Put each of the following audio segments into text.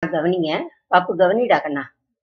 கவனிங்க பாப்பு கவனிடா கண்ணா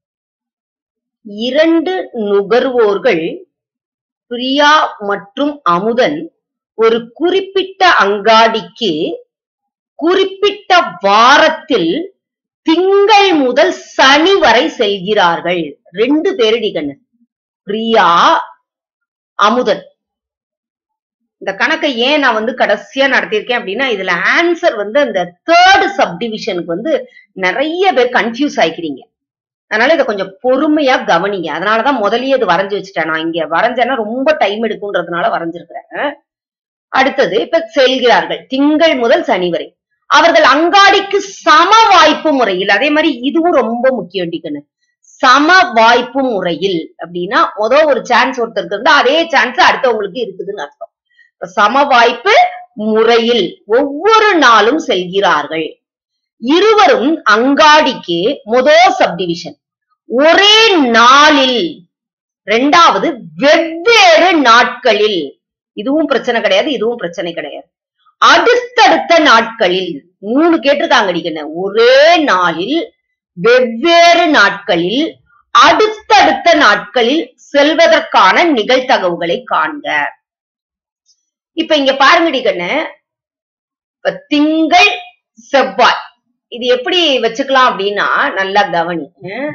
இரண்டு நுகர்வோர்கள் பிரியா மற்றும் அமுதன் ஒரு குறிப்பிட்ட அங்காடிக்கு குறிப்பிட்ட வாரத்தில் திங்கள் முதல் சனி வரை செல்கிறார்கள் ரெண்டு பேரடி கண்ணு பிரியா அமுதன் இந்த கணக்கை ஏன் நான் வந்து கடைசியா நடத்தியிருக்கேன் அப்படின்னா இதுல ஆன்சர் வந்து அந்த தேர்ட் சப்டிவிஷனுக்கு வந்து நிறைய பேர் கன்ஃபியூஸ் ஆயிக்கிறீங்க அதனால இதை கொஞ்சம் பொறுமையா கவனிங்க அதனாலதான் முதல்லயே இது வரைஞ்சு வச்சுட்டேன் நான் இங்க வரைஞ்சேன்னா ரொம்ப டைம் எடுக்கும்ன்றதுனால வரைஞ்சிருக்கிறேன் அடுத்தது இப்ப செல்கிறார்கள் திங்கள் முதல் சனி வரை அவர்கள் அங்காடிக்கு சம வாய்ப்பு முறையில் அதே மாதிரி இதுவும் ரொம்ப முக்கியம் டிக்கன்னு சம வாய்ப்பு முறையில் அப்படின்னா முத ஒரு சான்ஸ் ஒருத்தருக்கு இருந்தா அதே சான்ஸ் அடுத்தவங்களுக்கு இருக்குதுன்னு அர்த்தம் இப்ப சம வாய்ப்பு முறையில் ஒவ்வொரு நாளும் செல்கிறார்கள் இருவரும் அங்காடிக்கு முதல் சப்டிவிஷன் ஒரே நாளில் ரெண்டாவது வெவ்வேறு நாட்களில் இதுவும் பிரச்சனை கிடையாது இதுவும் பிரச்சனை கிடையாது அடுத்தடுத்த நாட்களில் மூணு கேட்டிருக்காங்க அடிக்கண்ண ஒரே நாளில் வெவ்வேறு நாட்களில் அடுத்தடுத்த நாட்களில் செல்வதற்கான நிகழ்தகவுகளை காண்க இப்ப இங்க பாருங்க அடிக்கண்ணு இப்ப திங்கள் செவ்வாய் இது எப்படி வச்சுக்கலாம் அப்படின்னா நல்லா கவனி அஹ்.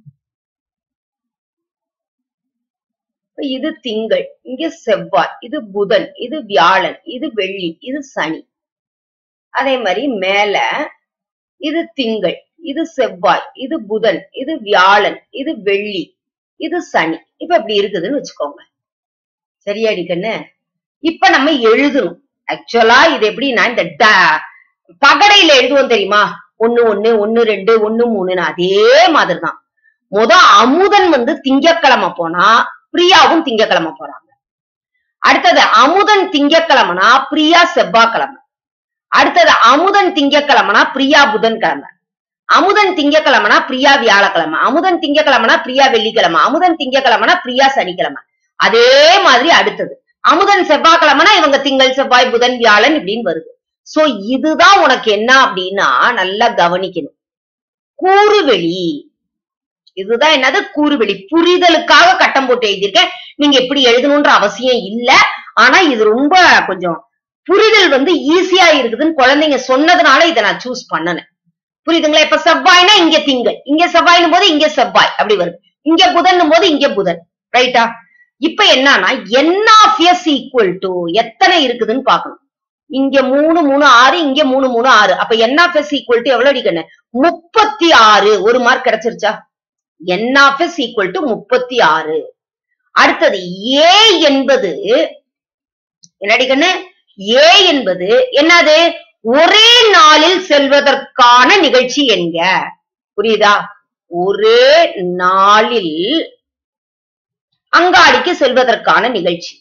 இப்ப இது திங்கள் இங்க செவ்வாய் இது புதன் இது வியாழன் இது வெள்ளி இது சனி அதே மாதிரி மேல இது திங்கள் இது செவ்வாய் இது புதன் இது வியாழன் இது வெள்ளி இது சனி இப்ப இப்படி இருக்குதுன்னு வச்சுக்கோங்க சரியாடி கண்ணு இப்ப நம்ம எழுதணும் ஆக்சுவலா இது எப்படின்னா இந்த da- பகடையில எழுதுவோம் தெரியுமா ஒண்ணு ஒண்ணு ஒண்ணு ரெண்டு ஒண்ணு மூணுன்னு அதே மாதிரிதான் முத அமுதன் வந்து திங்கக்கிழமை போனா பிரியாவும் திங்கக்கிழமை போறாங்க அடுத்தது அமுதன் திங்கக்கிழமைனா பிரியா செவ்வாய்க்கிழமை அடுத்தது அமுதன் திங்கக்கிழமைனா பிரியா புதன்கிழமை அமுதன் திங்கக்கிழமைனா பிரியா வியாழக்கிழமை அமுதன் திங்கக்கிழமைனா பிரியா வெள்ளிக்கிழமை அமுதன் திங்கக்கிழமைனா பிரியா சனிக்கிழமை அதே மாதிரி அடுத்தது அமுதன் செவ்வாய்க்கிழமைனா இவங்க திங்கள் செவ்வாய் புதன் வியாழன் இப்படின்னு வருது சோ இதுதான் உனக்கு என்ன அப்படின்னா நல்லா கவனிக்கணும் கூறுவெளி இதுதான் என்னது கூறுவெளி புரிதலுக்காக கட்டம் போட்டு எழுதியிருக்கேன் நீங்க எப்படி எழுதணும்ன்ற அவசியம் இல்ல ஆனா இது ரொம்ப கொஞ்சம் புரிதல் வந்து ஈஸியா இருக்குதுன்னு குழந்தைங்க சொன்னதுனால இதை நான் சூஸ் பண்ணனேன் புரியுதுங்களா இப்ப செவ்வாய்னா இங்க திங்கள் இங்க செவ்வாய்னும் போது இங்க செவ்வாய் அப்படி வருது இங்க புதன் போது இங்க புதன் ரைட்டா இப்ப என்னன்னா N of S equal to எத்தனை இருக்குதுன்னு பார்க்கணும் இங்க மூணு மூணு ஆறு இங்க மூணு மூணு ஆறு அப்ப N of S equal to எவ்வளவு அடிக்கணும் முப்பத்தி ஆறு ஒரு மார்க் கிடைச்சிருச்சா N of S equal to முப்பத்தி ஆறு அடுத்தது ஏ என்பது என்னடி கண்ணு ஏ என்பது என்னது ஒரே நாளில் செல்வதற்கான நிகழ்ச்சி என்க புரியுதா ஒரே நாளில் அங்காடிக்கு செல்வதற்கான நிகழ்ச்சி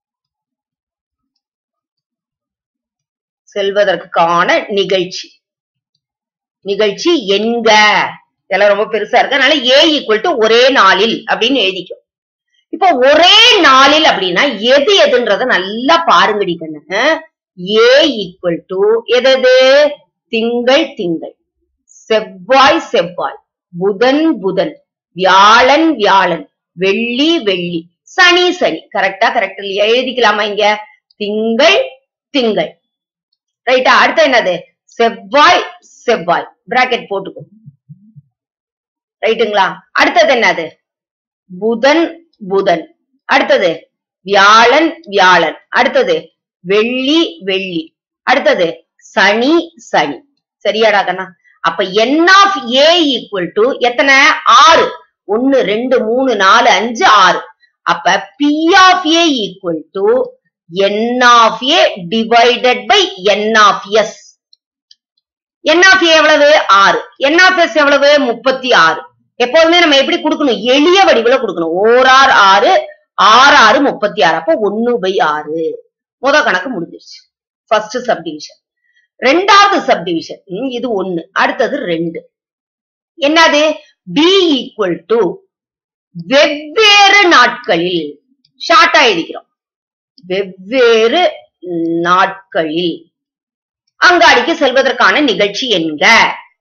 செல்வதற்கான நிகழ்ச்சி நிகழ்ச்சி என்க இதெல்லாம் ரொம்ப பெருசா இருக்கு அதனால ஏ ஈக்குவல் டு ஒரே நாளில் அப்படின்னு எழுதிக்கும் இப்போ ஒரே நாளில் அப்படின்னா எது எதுன்றத நல்லா பாருங்கடி கண்ணு ஏ ஈக்குவல் டு எதது திங்கள் திங்கள் செவ்வாய் செவ்வாய் புதன் புதன் வியாழன் வியாழன் வெள்ளி வெள்ளி சனி சனி கரெக்டா கரெக்ட் இல்லையா எழுதிக்கலாமா இங்க திங்கள் திங்கள் ரைட்டா அடுத்து என்னது செவ்வாய் செவ்வாய் பிராக்கெட் போட்டுக்கோ ரைட்டுங்களா அடுத்தது என்னது புதன் புதன் அடுத்தது வியாழன் வியாழன் அடுத்தது வெள்ளி வெள்ளி அடுத்தது சனி சனி சரியாடா கண்ணா அப்ப N of A equal to எத்தனை ஆறு ஒன்னு ரெண்டு மூணு நாலு அஞ்சு ஆறு அப்ப P of A equal to N of A divided by N of S N of A எவ்வளவு ஆறு என் ஆஃப் எஸ் எவ்வளவு முப்பத்தி ஆறு எப்போதுமே நம்ம எப்படி கொடுக்கணும் எளிய வடிவுல கொடுக்கணும் ஓரார் ஆறு ஆறு ஆறு முப்பத்தி ஆறு அப்போ ஒன்னு பை ஆறு முத கணக்கு முடிஞ்சிருச்சு ஃபர்ஸ்ட் சப்டிவிஷன் ரெண்டாவது சப்டிவிஷன் இது ஒண்ணு அடுத்தது ரெண்டு என்னது பி ஈக்குவல் டு வெவ்வேறு நாட்களில் ஷார்ட்டா எழுதிக்கிறோம் வெவ்வேறு நாட்களில் அங்காடிக்கு செல்வதற்கான நிகழ்ச்சி என்க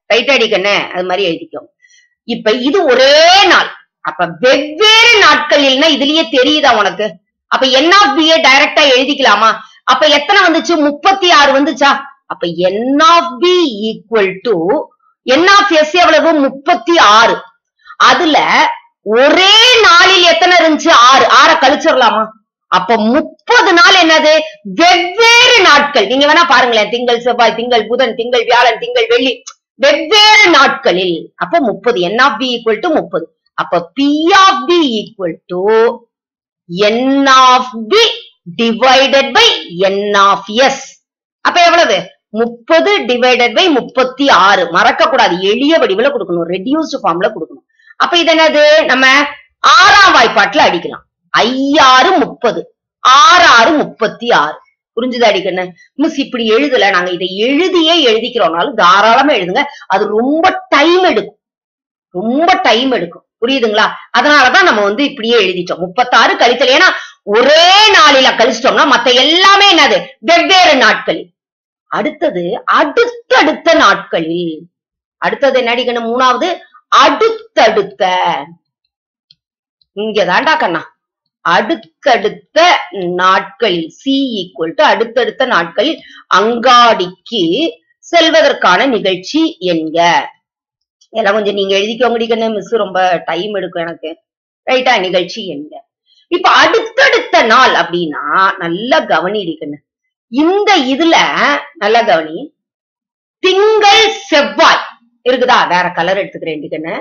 ரைட் அடிக்கண்ணே அது மாதிரி எழுதிக்கோ இப்ப இது ஒரே நாள் அப்ப வெவ்வேறு நாட்களில்னா இதுலயே தெரியுதா உனக்கு அப்ப என் ஆஃப் பி டைரக்டா எழுதிக்கலாமா அப்ப எத்தனை வந்துச்சு முப்பத்தி ஆறு வந்துச்சா அப்ப N of B equal to N of S எவ்வளவு முப்பத்தி ஆறு அதுல ஒரே நாளில் எத்தனை இருந்துச்சு ஆறு ஆற கழிச்சிடலாமா அப்ப முப்பது நாள் என்னது வெவ்வேறு நாட்கள் நீங்க வேணா பாருங்களேன் திங்கள் செவ்வாய் திங்கள் புதன் திங்கள் வியாழன் திங்கள் வெள்ளி வெவ்வேறு நாட்களில் அப்ப முப்பது N of B equal to முப்பது அப்ப P of B equal to N of B divided by N of S அப்ப எவ்வளவு முப்பது டிவைடட் பை முப்பத்தி ஆறு மறக்க கூடாது எளிய வடிவுல கொடுக்கணும் ரெடியூஸ்டு ஃபார்ம்ல கொடுக்கணும் அப்ப இது என்னது நம்ம ஆறாம் வாய்ப்பாட்டுல அடிக்கலாம் ஐயாறு முப்பது ஆறாறு முப்பத்தி ஆறு புரிஞ்சுது அடிக்கண்ணு மிஸ் இப்படி எழுதல நாங்க இதை எழுதியே எழுதிக்கிறோம்னாலும் தாராளமா எழுதுங்க அது ரொம்ப டைம் எடுக்கும் ரொம்ப டைம் எடுக்கும் புரியுதுங்களா அதனாலதான் நம்ம வந்து இப்படியே எழுதிட்டோம் முப்பத்தாறு கழித்தல் ஏன்னா ஒரே நாளில கழிச்சிட்டோம்னா மத்த எல்லாமே என்னது வெவ்வேறு நாட்களில் அடுத்தது அடுத்தடுத்த நாட்களில் அடுத்தது என்ன அடிக்கணும் மூணாவது அடுத்தடுத்த இங்கதான்டா கண்ணா அடுத்தடுத்த நாட்களில் சி ஈக்குவல் டு அடுத்தடுத்த நாட்களில் அங்காடிக்கு செல்வதற்கான நிகழ்ச்சி என்க எல்லாம் கொஞ்சம் நீங்க எழுதிக்கோங்க கண்ணு மிஸ் ரொம்ப டைம் எடுக்கும் எனக்கு ரைட்டா நிகழ்ச்சி என்க இப்ப அடுத்தடுத்த நாள் அப்படின்னா நல்லா கவனிக்கண்ணு இந்த இதுல நல்லா கவனி திங்கள் செவ்வாய் இருக்குதா வேற கலர் எடுத்துக்கிறேன் கண்ணு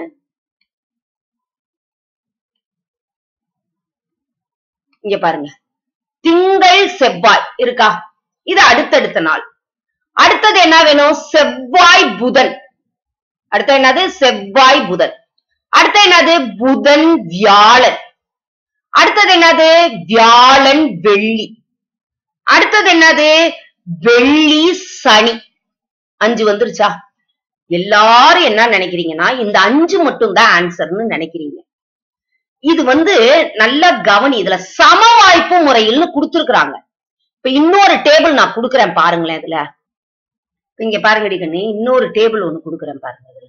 இங்க பாருங்க திங்கள் செவ்வாய் இருக்கா இது அடுத்தடுத்த நாள் அடுத்தது என்ன வேணும் செவ்வாய் புதன் அடுத்து என்னது செவ்வாய் புதன் அடுத்து என்னது புதன் வியாழன் அடுத்தது என்னது வியாழன் வெள்ளி அடுத்தது என்னது வெள்ளி சனி அஞ்சு வந்துருச்சா எல்லாரும் என்ன நினைக்கிறீங்கன்னா இந்த அஞ்சு மட்டும் தான் ஆன்சர்னு நினைக்கிறீங்க இது வந்து நல்ல கவனி இதுல சம வாய்ப்பு முறையில்னு கொடுத்துருக்காங்க இப்ப இன்னொரு டேபிள் நான் கொடுக்குறேன் பாருங்களேன் இதுல இங்க பாருங்க கண்ணு இன்னொரு டேபிள் ஒண்ணு கொடுக்குறேன் பாருங்க இதுல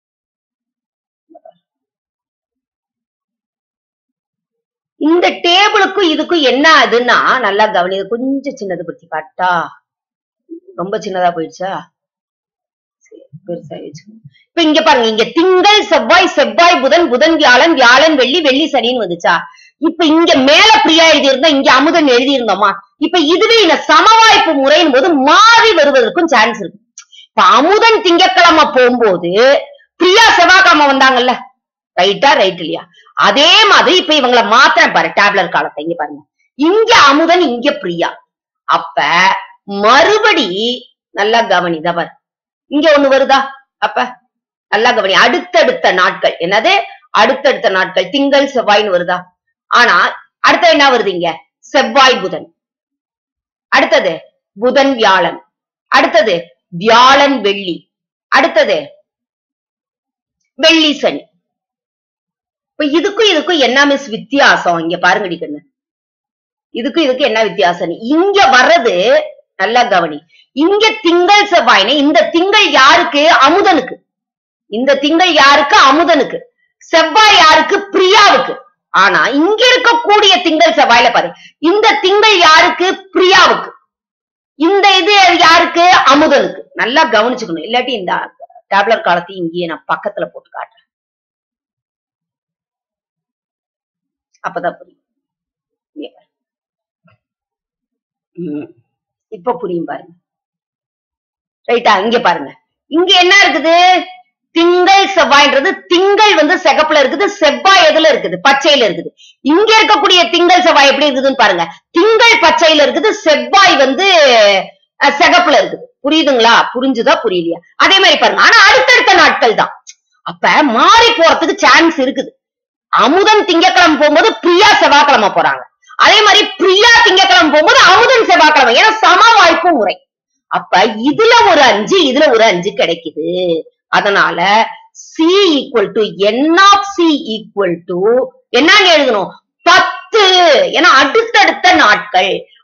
இந்த டேபிளுக்கும் இதுக்கும் என்ன ஆகுதுன்னா நல்லா கவனி இது கொஞ்சம் சின்னது பத்தி காட்டா ரொம்ப சின்னதா போயிடுச்சா சரி, பெருசாயிடுச்சு இப்ப இங்க பாருங்க இங்க திங்கள் செவ்வாய் செவ்வாய் புதன் புதன் வியாழன் வியாழன் வெள்ளி வெள்ளி சனின்னு வந்துச்சா இப்ப இங்க மேல பிரியா எழுதி இருந்தா இங்க அமுதன் எழுதி இருந்தோமா இப்ப இதுவே இந்த சமவாய்ப்பு முறையின் போது மாறி வருவதற்கும் சான்ஸ் இருக்கு இப்ப அமுதன் திங்கட்கிழமை போகும்போது பிரியா செவ்வாய்க்கிழமை வந்தாங்கல்ல ரைட்டா ரைட் இல்லையா அதே மாதிரி இப்ப இவங்கள மாத்திரம் பாரு டேப்லர் காலத்தை இங்க பாருங்க இங்க அமுதன் இங்க பிரியா அப்ப மறுபடி நல்லா கவனிதா பாரு இங்க ஒண்ணு வருதா அப்ப நல்லா கவனி அடுத்தடுத்த நாட்கள் என்னது அடுத்தடுத்த நாட்கள் திங்கள் செவ்வாய்னு வருதா ஆனா அடுத்த என்ன வருது இங்க செவ்வாய் புதன் அடுத்தது புதன் வியாழன் அடுத்தது வியாழன் வெள்ளி அடுத்தது வெள்ளி சனி இப்ப இதுக்கும் இதுக்கும் என்ன மிஸ் வித்தியாசம் இங்க பாருங்கடி கண்ணு இதுக்கும் இதுக்கும் என்ன வித்தியாசம் இங்க வர்றது நல்லா கவனி இங்க திங்கள் செவ்வாய்னு இந்த திங்கள் யாருக்கு அமுதனுக்கு இந்த திங்கள் யாருக்கு அமுதனுக்கு செவ்வாய் யாருக்கு பிரியாவுக்கு ஆனா இங்க இருக்கக்கூடிய திங்கள் செவ்வாயில பாரு இந்த திங்கள் யாருக்கு பிரியாவுக்கு இந்த இது யாருக்கு அமுதனுக்கு நல்லா கவனிச்சுக்கணும் இல்லாட்டி இந்த டேப்லர் காலத்தையும் இங்கேயே நான் பக்கத்துல போட்டு காட்டுறேன் அப்பதான் புரியும் இங்க பாரு. ம். இப்ப புரியும் பாருங்க ரைட்டா இங்க பாருங்க இங்க என்ன இருக்குது திங்கள் செவ்வாய்ன்றது திங்கள் வந்து சிகப்புல இருக்குது செவ்வாய் எதுல இருக்குது பச்சையில இருக்குது இங்க இருக்கக்கூடிய திங்கள் செவ்வாய் எப்படி இருக்குதுன்னு பாருங்க திங்கள் பச்சையில இருக்குது செவ்வாய் வந்து அஹ், சிகப்புல இருக்குது புரியுதுங்களா புரிஞ்சுதா புரியலையா அதே மாதிரி பாருங்க ஆனா அடுத்தடுத்த நாட்கள் தான் அப்ப மாறி போறதுக்கு சான்ஸ் இருக்குது அமுதன் திங்கக்கிழமை போகும்போது பிரியா செவ்வாய்க்கிழமை போறாங்க அதே மாதிரி பிரியா திங்கக்கிழமை போகும்போது அமுதன் செவ்வாய்க்கிழமை ஏன்னா சம வாய்ப்பு முறை அப்ப இதுல ஒரு அஞ்சு இதுல ஒரு அஞ்சு கிடைக்குது அதனால C equal to N of C equal to என்னன்னு எழுதணும் பத்து ஏன்னா அடுத்தடுத்த நாட்கள்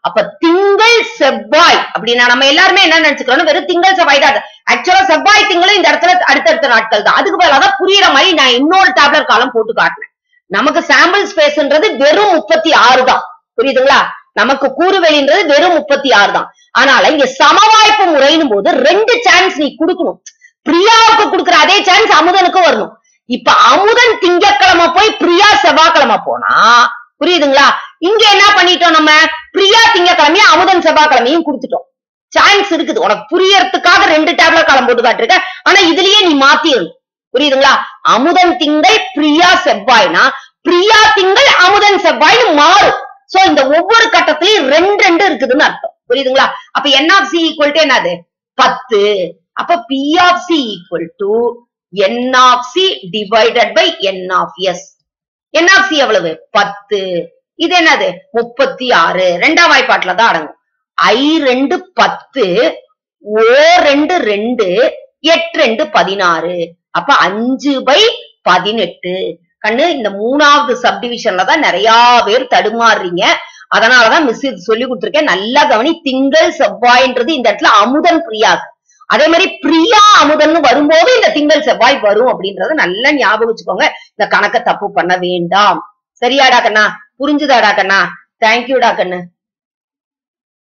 அப்ப திங்கள் செவ்வாய் அப்படின்னா நம்ம எல்லாருமே என்ன நினைச்சுக்கிறோம் வெறும் திங்கள் செவ்வாய் தான் ஆக்சுவலா செவ்வாய் திங்களும் இந்த இடத்துல அடுத்தடுத்த நாட்கள் தான் அதுக்கு பதிலாக தான் புரியுற மாதிரி நான் இன்னொரு டேப்லெட் காலம் போட்டு காட்டினேன் நமக்கு சாம்பிள் ஸ்பேஸ்ன்றது வெறும் முப்பத்தி ஆறு தான் புரியுதுங்களா நமக்கு கூறுவெளின்றது வெறும் முப்பத்தி ஆறு தான் ஆனால இங்க சமவாய்ப்பு முறைன்னு போது ரெண்டு சான்ஸ் நீ கொடுக்கணும் பிரியாவுக்கு கொடுக்குற அதே சான்ஸ் அமுதனுக்கும் வரணும் இப்ப அமுதன் திங்கக்கிழமை போய் பிரியா செவ்வாய்க்கிழமை போனா புரியுதுங்களா இங்க என்ன பண்ணிட்டோம் நம்ம பிரியா திங்கக்கிழமையும் அமுதன் செவ்வாய்க்கிழமையும் கொடுத்துட்டோம் சான்ஸ் இருக்குது உனக்கு புரியறதுக்காக ரெண்டு டேப்லெட் காலம் போட்டு காட்டிருக்க ஆனா இதுலயே நீ மாத்திடணும் புரியுதுங்களா அமுதன் திங்கள் பிரியா செவ்வாய்னா பிரியா திங்கள் அமுதன் செவ்வாய்னு மாறும் சோ இந்த ஒவ்வொரு கட்டத்திலயும் ரெண்டு ரெண்டு இருக்குதுன்னு அர்த்தம் புரியுதுங்களா அப்ப N of C equal to என்னது பத்து அப்ப P of C equal to N of C divided by N of S N of C எவ்வளவு பத்து இது என்னது முப்பத்தி ஆறு ரெண்டாம் வாய்ப்பாட்டுல தான் அடங்கும் ஐ ரெண்டு பத்து ஓ ரெண்டு ரெண்டு எட்டு ரெண்டு பதினாறு அப்ப அஞ்சு பை பதினெட்டு கண்ணு இந்த மூணாவது சப்டிவிஷன்ல தான் நிறைய பேர் தடுமாறுறீங்க அதனாலதான் மிஸ் இது சொல்லி கொடுத்துருக்கேன் நல்லா கவனி திங்கள் செவ்வாய்ன்றது இந்த இடத்துல அமுதன் பிரியாக்கு அதே மாதிரி பிரியா அமுதன் வரும்போது இந்த திங்கள் செவ்வாய் வரும் அப்படின்றத நல்லா ஞாபகம் வச்சுக்கோங்க இந்த கணக்க தப்பு பண்ண வேண்டாம் சரியாடா கண்ணா புரிஞ்சுதாடா கண்ணா தேங்க்யூடா கண்ணு